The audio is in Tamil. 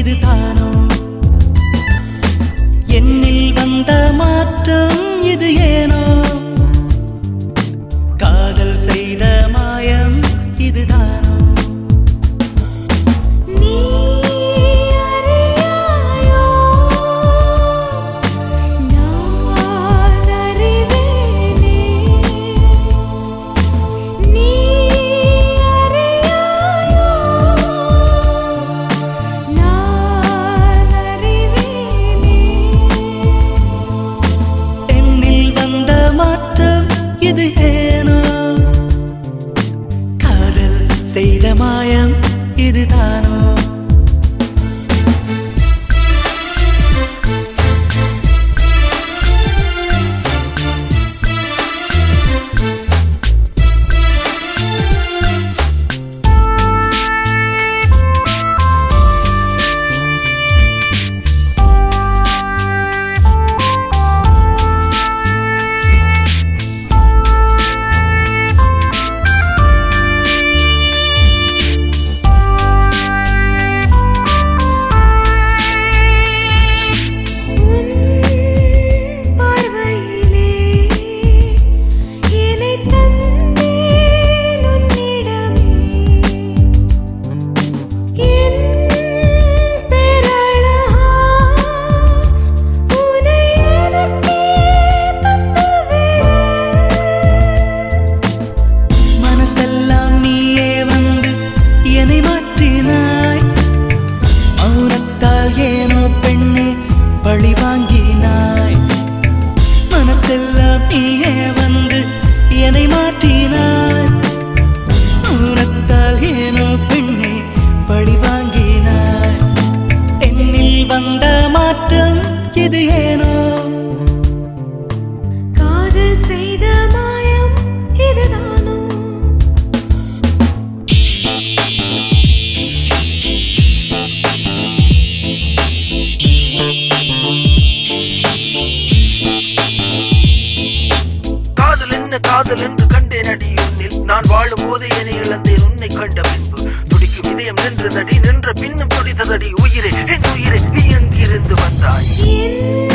இதுதானோ என்னில் வந்த மாற்றம் இது ஏனோ காதல் செய்த மாயம் இதுதானோ நீ அறியாயோ நான் அறிவேனே நீ அறியாயோ நான் அறிவேனே என்னில் வந்த மாற்றம் இது ஏனோ காதல் செய்த மாயம் இதுதானோ உன் பார்வையிலே என்னை தந்தேன் உன்னிடமே என் பேரழகா உன்னை எனக்கே தந்துவிடு மனசெல்லாம் நீயே வந்து என்னை மாற்றினாய் மௌனத்தால் ஏனோ பெண்ணே பழி வாங்கினாய் மனசெல்லாம் நீயே வந்து என்னை மாற்றினாய் மௌனத்தால் ஏனோ பெண்ணே பழி வாங்கினாய் என்னில் வந்த மாற்றம் இது ஏனோ காதல் செய்த மாயம் இதுதானோ காதல் என்ன காதல் என்று கண்டேன் அடி உன்னில் நான் வாழும் போது என்னை இழந்தேன் உன்னை கண்ட பின்பு துடிக்கும் இதயம் நின்றதடி நின்ற பின்னும் துடித்ததடி உயிரே என் உயிரே நீ எங்கிருந்து வந்தாய் என்